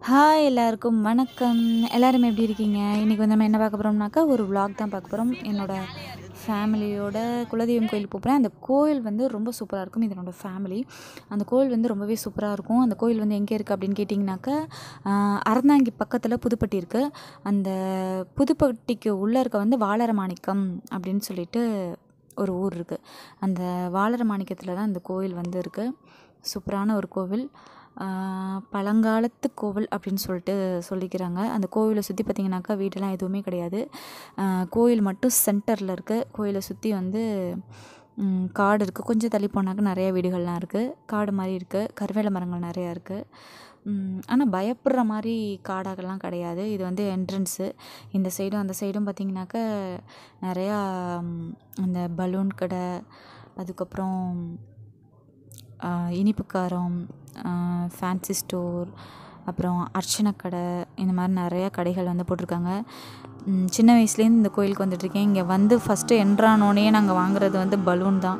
hi எல்லாருக்கும் வணக்கம் எல்லாரும் எப்படி இருக்கீங்க இன்றைக்கி வந்து நம்ம என்ன பார்க்க போகிறோம்னாக்கா ஒரு vlog தான் பார்க்க போகிறோம் என்னோடய ஃபேமிலியோட குலதெய்வம் கோயில் போகிறேன் அந்த கோயில் வந்து ரொம்ப சூப்பராக இருக்கும் இது என்னோடய ஃபேமிலி அந்த கோயில் வந்து ரொம்பவே சூப்பராக இருக்கும் அந்த கோயில் வந்து எங்கே இருக்குது அப்படின்னு கேட்டிங்கனாக்கா ஆஹ், அறந்தாங்கி பக்கத்தில் புதுப்பட்டி இருக்குது அந்த புதுப்பட்டிக்கு உள்ளே இருக்க வந்து வாளர மாணிக்கம் அப்படின்னு சொல்லிட்டு ஒரு ஊர் இருக்குது அந்த வாளர மாணிக்கத்தில் தான் இந்த கோயில் வந்து இருக்குது சூப்பரான ஒரு கோவில் ஆஹ் பழங்காலத்து கோவில் அப்படின்னு சொல்லிட்டு சொல்லிக்கிறாங்க அந்த கோவிலை சுற்றி பார்த்திங்கனாக்கா வீடெல்லாம் எதுவுமே கிடையாது ஆஹ் கோயில் மட்டும் சென்டரில் இருக்குது கோயிலை சுற்றி வந்து ம், காடு இருக்குது கொஞ்சம் தள்ளி போனாக்க நிறைய வீடுகள்லாம் இருக்குது காடு மாதிரி இருக்குது கருவேல மரங்கள் நிறையா இருக்குது ஆனால் பயப்படுற மாதிரி காடாகலாம் கிடையாது இது வந்து என்ட்ரன்ஸு இந்த சைடும் அந்த சைடும் பார்த்திங்கனாக்க நிறையா ம், அந்த பலூன் கடை அதுக்கப்புறம் ஆஹ் இனிப்பு காரம் ஃபேன்சி ஸ்டோர் அப்புறம் அர்ச்சனை கடை இந்த மாதிரி நிறையா கடைகள் வந்து போட்டிருக்காங்க ம், சின்ன வயசுலேருந்து இந்த கோயிலுக்கு வந்துட்டுருக்கேன் இங்கே வந்து ஃபஸ்ட்டு என்ட்ரானோடனே நாங்கள் வாங்குறது வந்து பலூன் தான்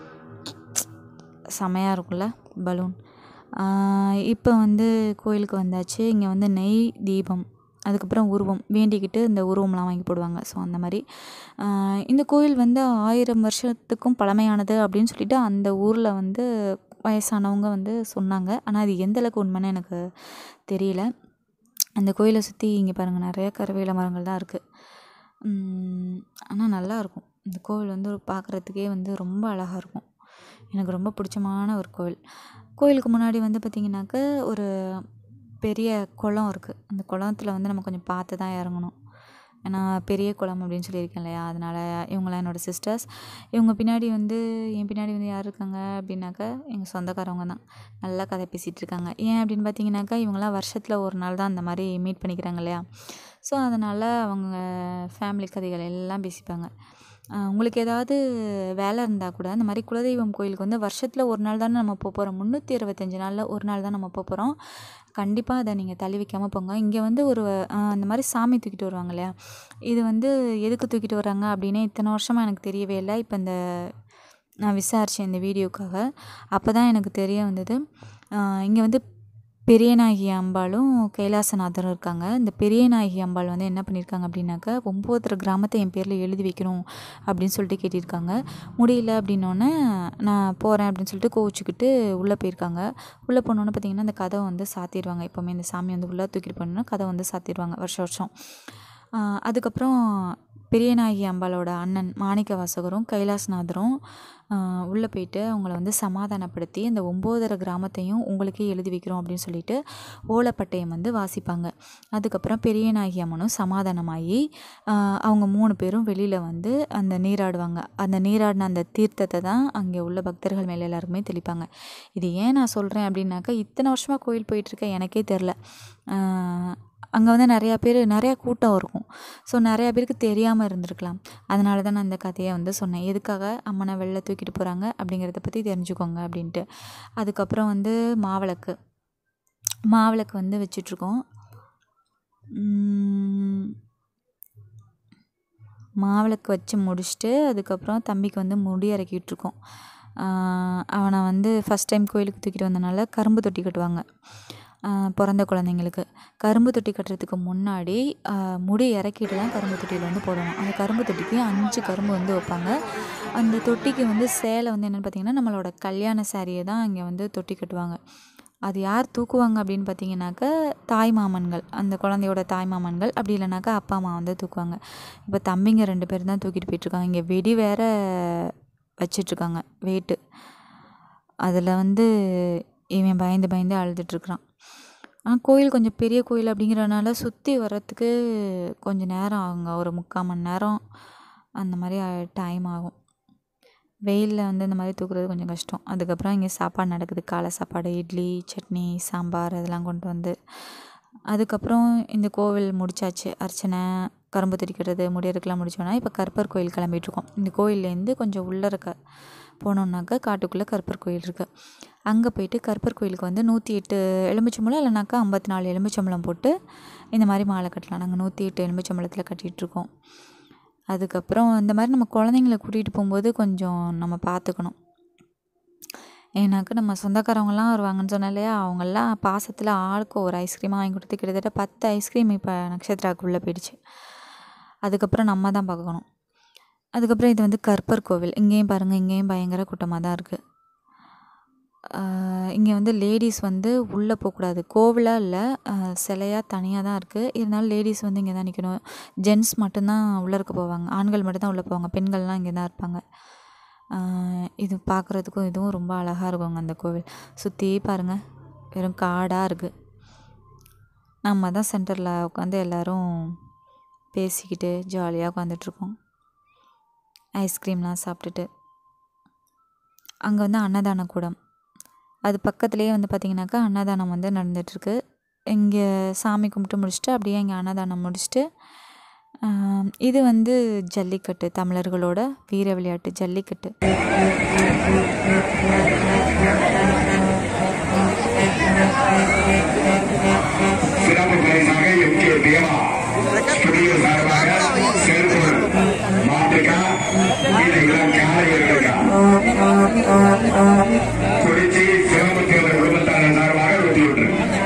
செமையாக இருக்கும்ல பலூன் இப்போ வந்து கோயிலுக்கு வந்தாச்சு இங்கே வந்து நெய் தீபம் அதுக்கப்புறம் உருவம் வேண்டிக்கிட்டு இந்த உருவம்லாம் வாங்கி போடுவாங்க ஸோ அந்த மாதிரி ஆஹ் இந்த கோயில் வந்து ஆயிரம் வருஷத்துக்கும் பழமையானது அப்படின்னு சொல்லிட்டு அந்த ஊரில் வந்து வயசானவங்க வந்து சொன்னாங்க ஆனால் அது எந்த அளவுக்கு உண்மைன்னு எனக்கு தெரியல அந்த கோயிலை சுற்றி இங்கே பாருங்கள் நிறைய கருவேல மரங்கள் தான் இருக்குது ஆனால் நல்லாயிருக்கும் இந்த கோவில் வந்து பார்க்குறதுக்கே வந்து ரொம்ப அழகாக இருக்கும் எனக்கு ரொம்ப பிடிச்சமான ஒரு கோவில் கோயிலுக்கு முன்னாடி வந்து பார்த்திங்கனாக்க ஒரு பெரிய குளம் இருக்குது அந்த குளத்துல வந்து நம்ம கொஞ்சம் பார்த்து தான் இறங்கணும் ஏன்னா பெரிய குளம் அப்படின்னு சொல்லியிருக்கேன் இல்லையா அதனால் இவங்களாம் என்னோடய சிஸ்டர்ஸ் இவங்க பின்னாடி வந்து என் பின்னாடி வந்து யார் இருக்காங்க அப்படின்னாக்கா எங்கள் சொந்தக்காரவங்க தான் நல்லா கதை பேசிகிட்டு இருக்காங்க ஏன் அப்படின்னு பார்த்தீங்கன்னாக்கா இவங்களாம் வருஷத்தில் ஒரு நாள் தான் அந்த மாதிரி மீட் பண்ணிக்கிறாங்க இல்லையா ஸோ அதனால் அவங்க ஃபேமிலி கதைகள் எல்லாம் பேசிப்பாங்க ஆஹ் உங்களுக்கு ஏதாவது வேலை இருந்தால் கூட அந்த மாதிரி குலதெய்வம் கோயிலுக்கு வந்து வருஷத்தில் ஒரு நாள் தானே நம்ம போக போகிறோம் முந்நூற்றி இருபத்தஞ்சி நாளில் ஒரு நாள் தான் நம்ம போக போகிறோம் கண்டிப்பாக அதை நீங்கள் தள்ளி வைக்காமல் போங்க இங்கே வந்து ஒரு ஆஹ் அந்த மாதிரி சாமி தூக்கிட்டு வருவாங்க இல்லையா இது வந்து எதுக்கு தூக்கிட்டு வராங்க அப்படின்னு இத்தனை வருஷமாக எனக்கு தெரியவே இல்லை இப்போ இந்த நான் விசாரித்தேன் இந்த வீடியோக்காக அப்போ தான் எனக்கு தெரிய வந்தது இங்கே வந்து பெரியநாயகி அம்பாளும் கைலாசநாதரும் இருக்காங்க இந்த பெரியநாயகி அம்பாள் வந்து என்ன பண்ணியிருக்காங்க அப்படின்னாக்கா ஒம்போதரை கிராமத்தை என் பேரில் எழுதி வைக்கணும் அப்படின்னு சொல்லிட்டு கேட்டிருக்காங்க முடியல அப்படின்னோடனே நான் போகிறேன் அப்படின்னு சொல்லிட்டு கோவிச்சுக்கிட்டு உள்ளே போயிருக்காங்க உள்ளே போனோன்னே பார்த்தீங்கன்னா அந்த கதவை வந்து சாத்திடுவாங்க எப்போவுமே இந்த சாமி வந்து உள்ளே தூக்கிட்டு போனோன்னா கதவை வந்து சாத்திடுவாங்க வருஷம் வருஷம் ஆஹ் அதுக்கப்புறம் பெரியநாயகி அம்பாளோட அண்ணன் மாணிக்க வாசகரும் கைலாசநாதரும் ஆஹ் உள்ளே போயிட்டு அவங்கள வந்து சமாதானப்படுத்தி அந்த ஒம்போதரை கிராமத்தையும் உங்களுக்கே எழுதி வைக்கிறோம் அப்படின்னு சொல்லிட்டு ஓலைப்பட்டயம் வந்து வாசிப்பாங்க அதுக்கப்புறம் பெரியநாயகி அம்மனும் சமாதானமாகி ஆஹ் அவங்க மூணு பேரும் வெளியில் வந்து அந்த நீராடுவாங்க அந்த நீராடின அந்த தீர்த்தத்தை தான் அங்கே உள்ள பக்தர்கள் மேலே எல்லாருக்குமே தெளிப்பாங்க இது ஏன் நான் சொல்கிறேன் அப்படின்னாக்கா இத்தனை வருஷமாக கோயில் போயிட்டுருக்க எனக்கே தெரில அங்கே வந்து நிறையா பேர் நிறையா கூட்டம் இருக்கும் ஸோ நிறையா பேருக்கு தெரியாமல் இருந்திருக்கலாம் அதனால தான் நான் இந்த கதையை வந்து சொன்னேன் எதுக்காக அம்மனை வெளில தூக்கிட்டு போகிறாங்க அப்படிங்கிறத பற்றி தெரிஞ்சுக்கோங்க அப்படின்ட்டு அதுக்கப்புறம் வந்து மாவிளக்கு மாவிளக்கு வந்து வச்சிட்ருக்கோம் உம், மாவிளக்கு வச்சு முடிச்சுட்டு அதுக்கப்புறம் தம்பிக்கு வந்து முடி இறக்கிட்டுருக்கோம் அவனை வந்து ஃபஸ்ட் டைம் கோயிலுக்கு தூக்கிட்டு வந்தனால கரும்பு தொட்டி கட்டுவாங்க ஆஹ் பிறந்த குழந்தைங்களுக்கு கரும்பு தொட்டி கட்டுறதுக்கு முன்னாடி ஆஹ் முடி இறக்கிட்டு தான் கரும்பு தொட்டியில் வந்து போடணும் அந்த கரும்பு தொட்டிக்கு அஞ்சு கரும்பு வந்து வைப்பாங்க அந்த தொட்டிக்கு வந்து சேலை வந்து என்னென்னு பார்த்தீங்கன்னா நம்மளோட கல்யாண சாரியை தான் இங்கே வந்து தொட்டி கட்டுவாங்க அது யார் தூக்குவாங்க அப்படின்னு பார்த்தீங்கன்னாக்கா தாய் மாமன்கள் அந்த குழந்தையோட தாய் மாமன்கள் அப்படி இல்லைனாக்கா அப்பா அம்மா வந்து தூக்குவாங்க இப்போ தம்பிங்க ரெண்டு பேர் தான் தூக்கிட்டு போயிட்டுருக்காங்க இங்கே வெடி வேற வச்சிட்ருக்காங்க வெயிட்டு அதில் வந்து இவன் பயந்து பயந்து அழுதுட்ருக்குறான் ஆனால் கோயில் கொஞ்சம் பெரிய கோயில் அப்படிங்கிறனால சுற்றி வர்றதுக்கு கொஞ்சம் நேரம் ஆகுங்க ஒரு முக்கால் மணி நேரம் அந்த மாதிரி டைம் ஆகும் வெயிலில் வந்து இந்த மாதிரி தூக்குறது கொஞ்சம் கஷ்டம் அதுக்கப்புறம் இங்கே சாப்பாடு நடக்குது காலை சாப்பாடு இட்லி சட்னி சாம்பார் அதெல்லாம் கொண்டு வந்து அதுக்கப்புறம் இந்த கோவில் முடிச்சாச்சு அர்ச்சனை கரும்பு திரிக்கிறது முடியறதுக்கெலாம் முடிச்சோன்னா இப்போ கருப்பர் கோயில் கிளம்பிட்டுருக்கோம் இந்த கோயில்லேருந்து கொஞ்சம் உள்ளே இருக்க போனோம்னாக்கா காட்டுக்குள்ளே கருப்பர் கோயில் இருக்குது அங்கே போயிட்டு கருப்பர் கோயிலுக்கு வந்து நூற்றி எட்டு எலுமிச்சம்பழம் இல்லைனாக்கா ஐம்பத்தி நாலு எலுமிச்சம்பழம் போட்டு இந்த மாதிரி மாலை கட்டலாம் நாங்கள் நூற்றி எட்டு எலுமிச்சம்பழத்தில் கட்டிகிட்ருக்கோம் அதுக்கப்புறம் இந்த மாதிரி நம்ம குழந்தைங்கள கூட்டிகிட்டு போகும்போது கொஞ்சம் நம்ம பார்த்துக்கணும் ஏன்னாக்கா நம்ம சொந்தக்காரவங்கலாம் வருவாங்கன்னு சொன்னேன் இல்லையா அவங்கெல்லாம் பாசத்தில் ஆளுக்கு ஒரு ஐஸ்கிரீமாக வாங்கி கொடுத்து கிட்டத்தட்ட பத்து ஐஸ்கிரீம் இப்போ நட்சத்திராக்குள்ளே போயிடுச்சு அதுக்கப்புறம் நம்ம தான் பார்க்கணும் அதுக்கப்புறம் இது வந்து கற்பர் கோவில் இங்கேயும் பாருங்கள் இங்கேயும் பயங்கர கூட்டமாக தான் இருக்குது இங்கே வந்து லேடிஸ் வந்து உள்ளே போகக்கூடாது கோவிலாக இல்லை சிலையாக தனியாக தான் இருக்குது இருந்தாலும் லேடிஸ் வந்து இங்கே தான் நிற்கணும் ஜென்ட்ஸ் மட்டும்தான் உள்ளே இருக்க போவாங்க ஆண்கள் மட்டும்தான் உள்ளே போவாங்க பெண்கள்லாம் இங்கே தான் இருப்பாங்க ஆஹ் இது பார்க்குறதுக்கும் இதுவும் ரொம்ப அழகாக இருக்குங்க அந்த கோவில் சுற்றி பாருங்கள் வெறும் காடாக இருக்குது நம்ம தான் சென்டரில் உட்காந்து எல்லோரும் பேசிக்கிட்டு ஜாலியாக உட்காந்துட்ருக்கோம் ஐஸ்கிரீம்லாம் சாப்பிட்டுட்டு அங்கே வந்து அன்னதான கூடம் அது பக்கத்துலேயே வந்து பார்த்திங்கனாக்கா அன்னதானம் வந்து நடந்துகிட்ருக்கு இங்கே சாமி கும்பிட்டு முடிச்சுட்டு அப்படியே இங்கே அன்னதானம் முடிச்சுட்டு ஆம், இது வந்து ஜல்லிக்கட்டு தமிழர்களோட வீர விளையாட்டு ஜல்லிக்கட்டு சிறப்பு பரிசாக எம் கே தேவா ஸ்டுடியோ சார்பாக செல்போன் மாட்டுக்கா இது இளம் காலையர்களுக்கா குறிச்சி சிறப்பு தேவர் குடும்பத்தாரர் சார்பாக வெற்றி விட்டுரு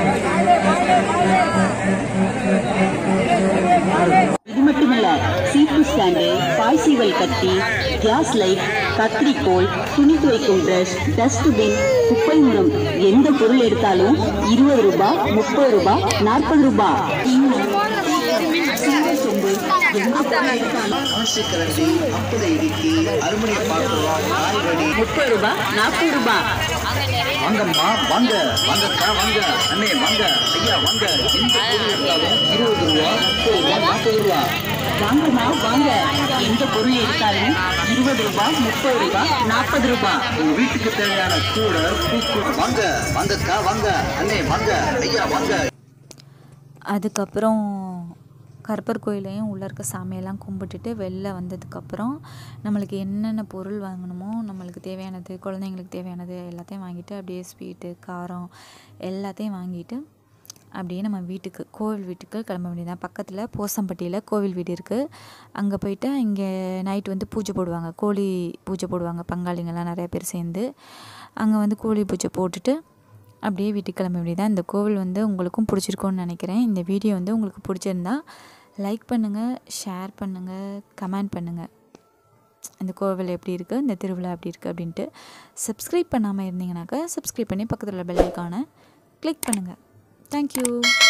இது மட்டுமல்ல சீப்பு ஸ்டாண்டு பாய்சீவல் கத்தி கேஸ் லைட் கத்திரிக்கோல் துணி துவைக்கும் பிரஷ் டஸ்ட்பின் குப்பை முறம் எந்த பொருள் எடுத்தாலும் இருபது ரூபாய் முப்பது ரூபாய் நாற்பது ரூபாய் சொம்பு எந்த பொருள் எடுத்தாலும் ஆசிக்கரண்டி அப்பளை இடுக்கி அருமனை பாக்குறோம் காய்கறி முப்பது ரூபாய் நாற்பது ரூபாய் வாங்கம்மா வாங்க வாங்கக்கா வாங்க அண்ணே வாங்க ஐயா வாங்க எந்த பொருள் எடுத்தாலும் இருபது ரூபா முப்பது ரூபா நாற்பது ரூபா வாங்கம்மா வாங்க எந்த பொருள் எடுத்தாலும் இருபது ரூபாய் முப்பது ரூபாய் நாற்பது ரூபாய் உங்க வீட்டுக்கு தேவையான கூடை பூக்கூடை வாங்க வாங்கக்கா வாங்க அண்ணே வாங்க ஐயா வாங்க அதுக்கப்புறம் கருப்பர் கோயிலையும் உள்ளே இருக்க சாமியெல்லாம் கும்பிட்டுட்டு வெளில வந்ததுக்கப்புறம் நம்மளுக்கு என்னென்ன பொருள் வாங்கணுமோ நம்மளுக்கு தேவையானது குழந்தைங்களுக்கு தேவையானது எல்லாத்தையும் வாங்கிட்டு அப்படியே ஸ்வீட்டு காரம் எல்லாத்தையும் வாங்கிட்டு அப்படியே நம்ம வீட்டுக்கு கோவில் வீட்டுக்கு கிளம்ப வேண்டியதான் பக்கத்தில் போசம்பட்டியில் கோவில் வீடு இருக்குது அங்கே போயிட்டு இங்கே நைட் வந்து பூஜை போடுவாங்க கோழி பூஜை போடுவாங்க பங்காளிங்கெல்லாம் நிறைய பேர் சேர்ந்து அங்கே வந்து கோழி பூஜை போட்டுட்டு அப்படியே வீட்டுக்கு கிளம்ப வேண்டியதான் இந்த கோவில் வந்து உங்களுக்கும் பிடிச்சிருக்கும்னு நினைக்கிறேன் இந்த வீடியோ வந்து உங்களுக்கு பிடிச்சிருந்தா லைக் பண்ணுங்கள் ஷேர் பண்ணுங்கள் கமெண்ட் பண்ணுங்கள் இந்த கோவில் எப்படி இருக்குது இந்த திருவிழா எப்படி இருக்குது அப்படின்ட்டு சப்ஸ்கிரைப் பண்ணாமல் இருந்தீங்கனாக்கா சப்ஸ்கிரைப் பண்ணி பக்கத்தில் உள்ள பெல் ஐக்கானை கிளிக் பண்ணுங்கள் தேங்க்யூ